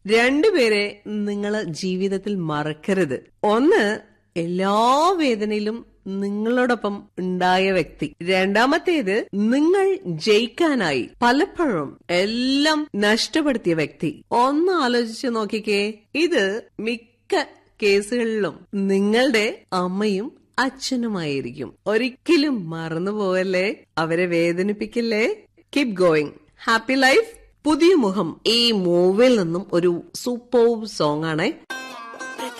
രണ്ടുപേരെ നിങ്ങൾ ജീവിതത്തിൽ മറക്കരുത് ഒന്ന് എല്ലാ വേദനയിലും നിങ്ങളോടൊപ്പം ഉണ്ടായ വ്യക്തി രണ്ടാമത്തേത് നിങ്ങൾ ജയിക്കാനായി പലപ്പോഴും എല്ലാം നഷ്ടപ്പെടുത്തിയ വ്യക്തി ഒന്ന് ആലോചിച്ച് നോക്കിക്കേ ഇത് മിക്ക കേസുകളിലും നിങ്ങളുടെ അമ്മയും അച്ഛനുമായിരിക്കും ഒരിക്കലും മറന്നു പോവല്ലേ അവരെ വേദനിപ്പിക്കില്ലേ കീപ് ഗോയിങ് ഹാപ്പി ലൈഫ് പുതിയ മുഖം ഈ മൂവിൽ നിന്നും ഒരു സൂപ്പർ സോങ് ആണ്